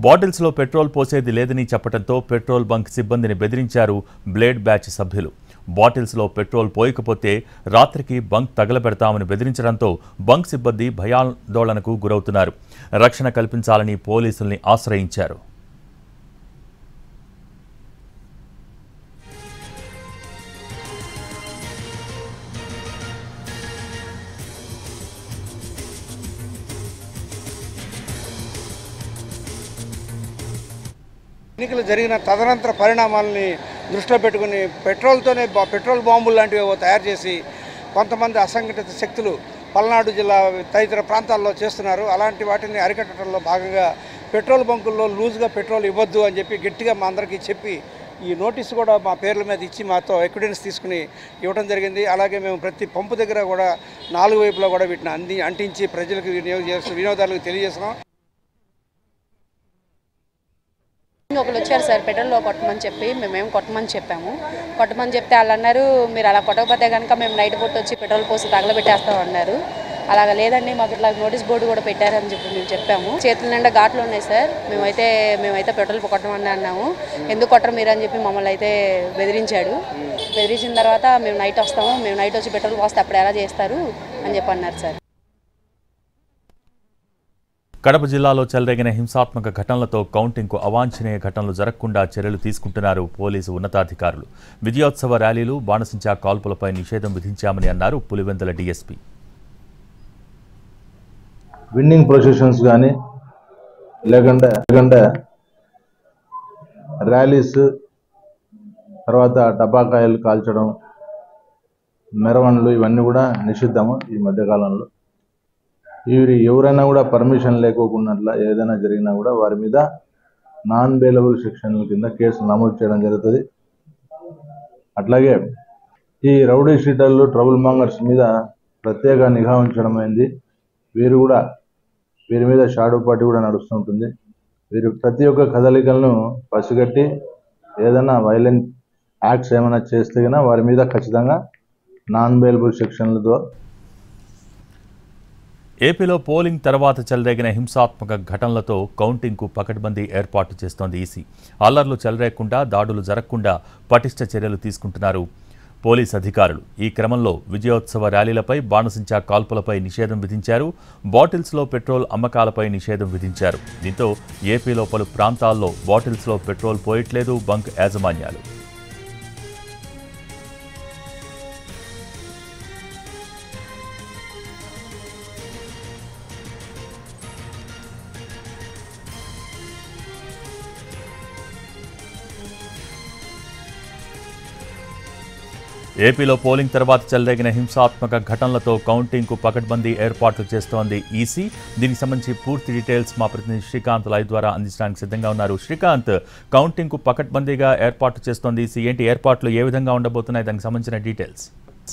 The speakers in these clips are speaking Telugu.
బాటిల్స్లో పెట్రోల్ పోసేది లేదని చెప్పడంతో పెట్రోల్ బంక్ సిబ్బందిని బెదిరించారు బ్లేడ్ బ్యాచ్ సభ్యులు బాటిల్స్లో పెట్రోల్ పోయకపోతే రాత్రికి బంక్ తగలబెడతామని బెదిరించడంతో బంక్ సిబ్బంది భయాందోళనకు గురవుతున్నారు రక్షణ కల్పించాలని పోలీసుల్ని ఆశ్రయించారు ఎన్నికలు జరిగిన తదనంతర పరిణామాలని దృష్టిలో పెట్టుకుని పెట్రోల్తోనే బా- పెట్రోల్ బాంబులు లాంటివి ఏవో తయారు చేసి కొంతమంది అసంఘటిత శక్తులు పల్నాడు జిల్లా తదితర ప్రాంతాల్లో చేస్తున్నారు అలాంటి వాటిని అరికట్టడంలో భాగంగా పెట్రోల్ బంకుల్లో లూజ్గా పెట్రోల్ ఇవ్వద్దు అని చెప్పి గట్టిగా మా అందరికీ చెప్పి ఈ నోటీస్ కూడా మా పేర్ల మీద ఇచ్చి మాతో ఎక్విడెన్స్ తీసుకుని ఇవ్వడం జరిగింది అలాగే మేము ప్రతి పంపు దగ్గర కూడా నాలుగు వైపులా కూడా వీటిని అంది అంటించి ప్రజలకు వినియోగ చేస్తూ వినియోగదారులకు తెలియజేస్తున్నాం ఒకరు వచ్చారు సార్ పెట్రోల్లో కొట్టమని చెప్పి మేమేం కొట్టమని చెప్పాము కొట్టమని చెప్తే వాళ్ళు అన్నారు మీరు అలా కొట్టకపోతే కనుక మేము నైట్ పూట వచ్చి పెట్రోల్ పోసి తగలబెట్టేస్తాం అన్నారు అలాగ లేదండి మాకు ఇట్లా నోటీస్ బోర్డు కూడా పెట్టారని చెప్పి మేము చెప్పాము చేతుల నిండా ఘాట్లు ఉన్నాయి సార్ మేమైతే మేమైతే పెట్రోల్ కొట్టమని అన్నాము ఎందుకు కొట్టరు మీరు అని చెప్పి మమ్మల్ని అయితే బెదిరించాడు బెదిరించిన తర్వాత మేము నైట్ వస్తాము మేము నైట్ వచ్చి పెట్రోల్ పోస్తే అప్పుడు ఎలా చేస్తారు అని చెప్పి అన్నారు సార్ కడప జిల్లాలో చెలరేగిన హింసాత్మక ఘటనలతో కౌంటింగ్కు అవాంఛనీయ ఘటనలు జరగకుండా చర్యలు తీసుకుంటున్నారు పోలీసు ఉన్నతాధికారులు విజయోత్సవ ర్యాలీలు బాణసించా కాల్పులపై నిషేధం విధించామని అన్నారు పులివెందుల డీఎస్పీ విన్నింగ్ ప్రొసెషన్స్ కానీ లేకుంటే లేకుంటే ర్యాలీస్ తర్వాత టపాకాయలు కాల్చడం మెరవన్లు ఇవన్నీ కూడా నిషిద్ధము ఈ మధ్యకాలంలో ఇవి ఎవరైనా కూడా పర్మిషన్ లేకోకుండా ఏదైనా జరిగినా కూడా వారి మీద నాన్ బెయిలబుల్ సెక్షన్ల కింద కేసు నమోదు చేయడం జరుగుతుంది అట్లాగే ఈ రౌడీ షీటర్లు ట్రబుల్ మాంగర్స్ మీద ప్రత్యేక నిఘా ఉంచడం అయింది వీరు కూడా వీరి మీద షాడో పార్టీ కూడా నడుస్తుంటుంది వీరు ప్రతి ఒక్క కదలికలను పసిగట్టి ఏదైనా వైలెంట్ యాక్ట్స్ ఏమైనా చేస్తే కనుక వారి మీద ఖచ్చితంగా నాన్ బెయిలబుల్ సెక్షన్లతో ఏపీలో పోలింగ్ తర్వాత చెలరేగిన హింసాత్మక ఘటనలతో కౌంటింగ్కు పకడ్బందీ ఏర్పాటు చేస్తోంది ఈసీ అల్లర్లు చెలరేగకుండా దాడులు జరగకుండా పటిష్ట చర్యలు తీసుకుంటున్నారు పోలీస్ అధికారులు ఈ క్రమంలో విజయోత్సవ ర్యాలీలపై బాణసించా కాల్పులపై నిషేధం విధించారు బాటిల్స్లో పెట్రోల్ అమ్మకాలపై నిషేధం విధించారు దీంతో ఏపీలో పలు ప్రాంతాల్లో బాటిల్స్లో పెట్రోల్ పోయట్లేదు బంక్ యాజమాన్యాలు ఏపీలో పోలింగ్ తర్వాత చెలరేగిన హింసాత్మక ఘటనలతో కౌంటింగ్కు పకడ్బందీ ఏర్పాట్లు చేస్తోంది ఈసీ దీనికి సంబంధించి పూర్తి డీటెయిల్స్ మా ప్రతినిధి శ్రీకాంత్ లైవ్ ద్వారా అందించడానికి సిద్ధంగా ఉన్నారు శ్రీకాంత్ కౌంటింగ్కు పకడ్బందీగా ఏర్పాట్లు చేస్తోంది ఈసీ ఏంటి ఏర్పాట్లు ఏ విధంగా ఉండబోతున్నాయి దానికి సంబంధించిన డీటెయిల్స్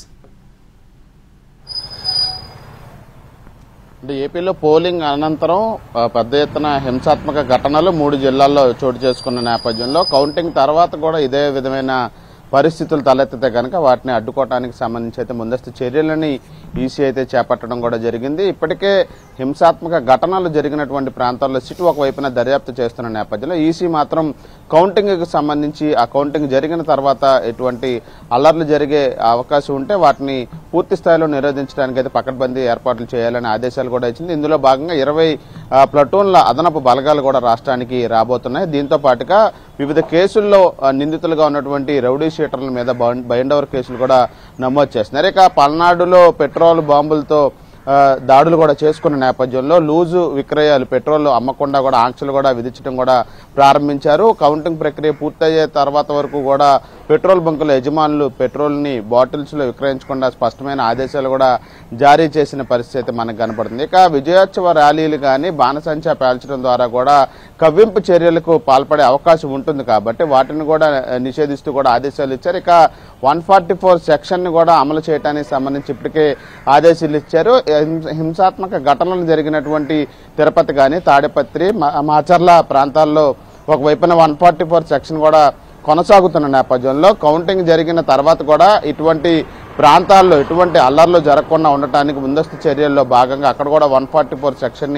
అంటే ఏపీలో పోలింగ్ అనంతరం ఆ, పెద్ద ఎత్తున హింసాత్మక ఘటనలు మూడు జిల్లాల్లో చోటు చేసుకున్న నేపథ్యంలో కౌంటింగ్ తర్వాత కూడా ఇదే విధమైన పరిస్థితులు తలెత్తితే కనుక వాటిని అడ్డుకోవడానికి సంబంధించి అయితే ముందస్తు చర్యలని ఈసీ అయితే చేపట్టడం కూడా జరిగింది ఇప్పటికే హింసాత్మక ఘటనలు జరిగినటువంటి ప్రాంతాల్లో సిట్ ఒకవైపున దర్యాప్తు చేస్తున్న నేపథ్యంలో ఈసీ మాత్రం కౌంటింగ్కి సంబంధించి ఆ కౌంటింగ్ జరిగిన తర్వాత ఎటువంటి అల్లర్లు జరిగే అవకాశం ఉంటే వాటిని పూర్తి స్థాయిలో నిరోధించడానికి అయితే పకడ్బందీ ఏర్పాట్లు చేయాలని ఆదేశాలు కూడా ఇచ్చింది ఇందులో భాగంగా ఇరవై ప్లటూన్ల అదనపు బలగాలు కూడా రాష్ట్రానికి రాబోతున్నాయి దీంతో పాటుగా వివిధ కేసుల్లో ఆ, నిందితులుగా ఉన్నటువంటి రౌడీ షీటర్ల మీద బౌండ్- బైండ్ ఓవర్ కేసులు కూడా నమోదు చేస్తున్నారు ఇక పల్నాడులో పెట్రోల్ బాంబులతో ఆ, దాడులు కూడా చేసుకున్న నేపథ్యంలో లూజు విక్రయాలు పెట్రోల్ అమ్మకుండా కూడా ఆంక్షలు కూడా విధించడం కూడా ప్రారంభించారు కౌంటింగ్ ప్రక్రియ పూర్తయ్యే తర్వాత వరకు కూడా పెట్రోల్ బంకుల యజమానులు పెట్రోల్ని బాటిల్స్లో విక్రయించకుండా స్పష్టమైన ఆదేశాలు కూడా జారీ చేసిన పరిస్థితి మనకు కనపడుతుంది ఇక విజయోత్సవ ర్యాలీలు కానీ బాణసంచా పేల్చడం ద్వారా కూడా కవ్వింపు చర్యలకు పాల్పడే అవకాశం ఉంటుంది కాబట్టి వాటిని కూడా ఆ, నిషేధిస్తూ కూడా ఆదేశాలు ఇచ్చారు ఇక వన్ ఫార్టీ ఫోర్ సెక్షన్ ని కూడా అమలు చేయడానికి సంబంధించి ఇప్పటికే ఆదేశాలు ఇచ్చారు హింస- హింసాత్మక ఘటనలు జరిగినటువంటి తిరుపతి కానీ తాడిపత్రి మా- మాచర్ల ప్రాంతాల్లో ఒకవైపున వన్ ఫార్టీ ఫోర్ సెక్షన్ కూడా కొనసాగుతున్న నేపథ్యంలో కౌంటింగ్ జరిగిన తర్వాత కూడా ఇటువంటి ప్రాంతాల్లో ఎటువంటి అల్లర్లు జరగకుండా ఉండటానికి ముందస్తు చర్యల్లో భాగంగా అక్కడ కూడా వన్ ఫార్టీ ఫోర్ సెక్షన్ని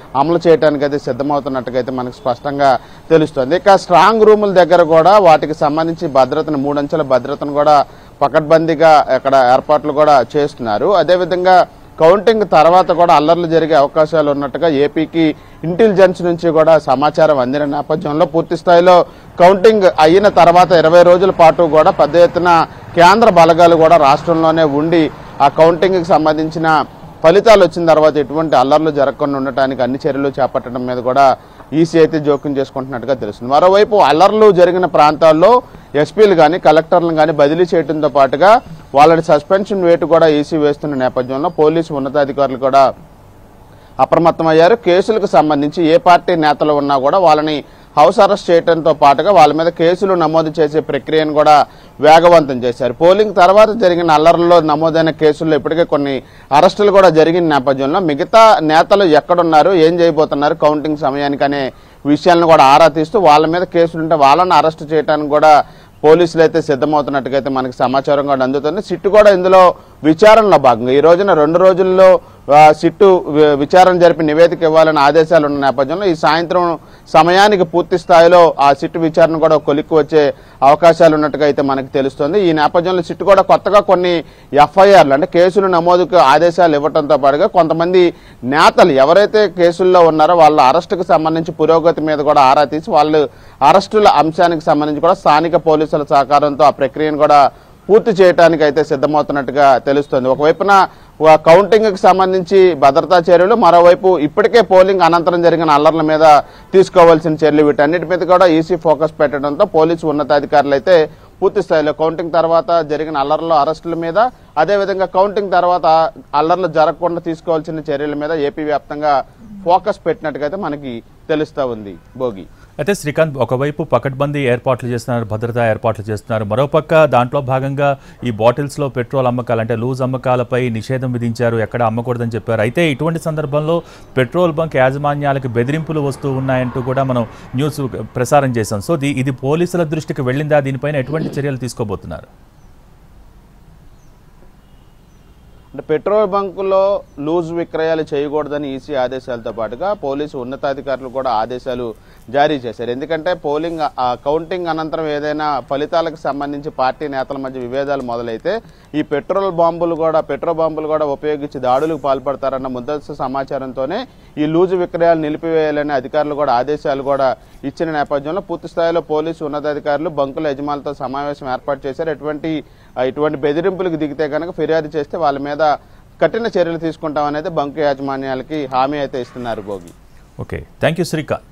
అమలు చేయడానికి అయితే సిద్ధమవుతున్నట్టుగా అయితే మనకు స్పష్టంగా తెలుస్తుంది ఇక స్ట్రాంగ్ రూముల దగ్గర కూడా వాటికి సంబంధించి భద్రతను మూడంచెల భద్రతను కూడా పకడ్బందీగా అక్కడ ఏర్పాట్లు కూడా చేస్తున్నారు అదేవిధంగా కౌంటింగ్ తర్వాత కూడా అల్లర్లు జరిగే అవకాశాలు ఉన్నట్టుగా ఏపీకి ఇంటెలిజెన్స్ నుంచి కూడా సమాచారం అందిన నేపథ్యంలో పూర్తి స్థాయిలో కౌంటింగ్ అయిన తర్వాత ఇరవై రోజుల పాటు కూడా పెద్ద ఎత్తున కేంద్ర బలగాలు కూడా రాష్ట్రంలోనే ఉండి ఆ కౌంటింగ్కి సంబంధించిన ఫలితాలు వచ్చిన తర్వాత ఎటువంటి అల్లర్లు జరగకుండా ఉండటానికి అన్ని చర్యలు చేపట్టడం మీద కూడా ఈసీ అయితే జోక్యం చేసుకుంటున్నట్టుగా తెలుస్తుంది మరోవైపు అల్లర్లు జరిగిన ప్రాంతాల్లో ఎస్పీలు కానీ కలెక్టర్లను కానీ బదిలీ చేయడంతో పాటుగా వాళ్ళని సస్పెన్షన్ వేటు కూడా ఈసీ వేస్తున్న నేపథ్యంలో పోలీసు ఉన్నతాధికారులు కూడా అప్రమత్తమయ్యారు కేసులకు సంబంధించి ఏ పార్టీ నేతలు ఉన్నా కూడా వాళ్ళని హౌస్ అరెస్ట్ చేయడంతో పాటుగా వాళ్ళ మీద కేసులు నమోదు చేసే ప్రక్రియను కూడా వేగవంతం చేశారు పోలింగ్ తర్వాత జరిగిన అల్లర్లలో నమోదైన కేసుల్లో ఇప్పటికే కొన్ని అరెస్టులు కూడా జరిగిన నేపథ్యంలో మిగతా నేతలు ఎక్కడున్నారు ఏం చేయబోతున్నారు కౌంటింగ్ సమయానికి అనే విషయాలను కూడా ఆరా తీస్తూ వాళ్ళ మీద కేసులు ఉంటే వాళ్ళని అరెస్ట్ చేయడానికి కూడా పోలీసులు అయితే సిద్ధమవుతున్నట్టుగా అయితే మనకి సమాచారం కూడా అందుతుంది సిట్టు కూడా ఇందులో విచారణలో భాగంగా ఈ రోజున రెండు రోజుల్లో ఆ, సిట్టు వి- విచారణ జరిపి నివేదిక ఇవ్వాలని ఆదేశాలు ఉన్న నేపథ్యంలో ఈ సాయంత్రం సమయానికి పూర్తి స్థాయిలో ఆ సిట్టు విచారణ కూడా కొలిక్కి వచ్చే అవకాశాలు ఉన్నట్టుగా అయితే మనకి తెలుస్తుంది ఈ నేపథ్యంలో సిట్టు కూడా కొత్తగా కొన్ని ఎఫ్ఐఆర్లు అంటే కేసులు నమోదుకు ఆదేశాలు ఇవ్వడంతో పాటుగా కొంతమంది నేతలు ఎవరైతే కేసుల్లో ఉన్నారో వాళ్ళ అరెస్టుకు సంబంధించి పురోగతి మీద కూడా ఆరా తీసి వాళ్ళు అరెస్టుల అంశానికి సంబంధించి కూడా స్థానిక పోలీసుల సహకారంతో ఆ ప్రక్రియను కూడా పూర్తి చేయడానికి అయితే సిద్ధమవుతున్నట్టుగా తెలుస్తుంది ఒకవైపున ఆ కౌంటింగ్కి సంబంధించి భద్రతా చర్యలు మరోవైపు ఇప్పటికే పోలింగ్ అనంతరం జరిగిన అల్లర్ల మీద తీసుకోవాల్సిన చర్యలు వీటన్నిటి మీద కూడా ఈసీ ఫోకస్ పెట్టడంతో పోలీసు ఉన్నతాధికారులు అయితే పూర్తి స్థాయిలో కౌంటింగ్ తర్వాత జరిగిన అల్లర్ల అరెస్టుల మీద అదేవిధంగా కౌంటింగ్ తర్వాత అల్లర్లు జరగకుండా తీసుకోవాల్సిన చర్యల మీద ఏపీ వ్యాప్తంగా ఫోకస్ పెట్టినట్టుగా అయితే మనకి తెలుస్తా ఉంది భోగి అయితే శ్రీకాంత్ ఒకవైపు పకడ్బందీ ఏర్పాట్లు చేస్తున్నారు భద్రతా ఏర్పాట్లు చేస్తున్నారు మరోపక్క దాంట్లో భాగంగా ఈ బాటిల్స్లో పెట్రోల్ అమ్మకాలు అంటే లూజ్ అమ్మకాలపై నిషేధం విధించారు ఎక్కడ అమ్మకూడదని చెప్పారు అయితే ఇటువంటి సందర్భంలో పెట్రోల్ బంక్ యాజమాన్యాలకు బెదిరింపులు వస్తూ ఉన్నాయంటూ కూడా మనం న్యూస్ ప్రసారం చేశాం సో ది- ఇది పోలీసుల దృష్టికి వెళ్ళిందా దీనిపైన ఎటువంటి చర్యలు తీసుకోబోతున్నారు అంటే పెట్రోల్ బంకుల్లో లూజ్ విక్రయాలు చేయకూడదని ఈసీ ఆదేశాలతో పాటుగా పోలీసు ఉన్నతాధికారులు కూడా ఆదేశాలు జారీ చేశారు ఎందుకంటే పోలింగ్ ఆ కౌంటింగ్ అనంతరం ఏదైనా ఫలితాలకు సంబంధించి పార్టీ నేతల మధ్య విభేదాలు మొదలైతే ఈ పెట్రోల్ బాంబులు కూడా పెట్రోల్ బాంబులు కూడా ఉపయోగించి దాడులకు పాల్పడతారన్న ముందస్తు సమాచారంతోనే ఈ లూజు విక్రయాలు నిలిపివేయాలని అధికారులు కూడా ఆదేశాలు కూడా ఇచ్చిన నేపథ్యంలో పూర్తి స్థాయిలో పోలీసు ఉన్నతాధికారులు బంకుల యజమానులతో సమావేశం ఏర్పాటు చేశారు ఎటువంటి ఆ, ఇటువంటి బెదిరింపులకు దిగితే కనుక ఫిర్యాదు చేస్తే వాళ్ళ మీద కఠిన చర్యలు తీసుకుంటామనేది బంకు యాజమాన్యాలకి హామీ అయితే ఇస్తున్నారు Bhogi okay thank you Srikanth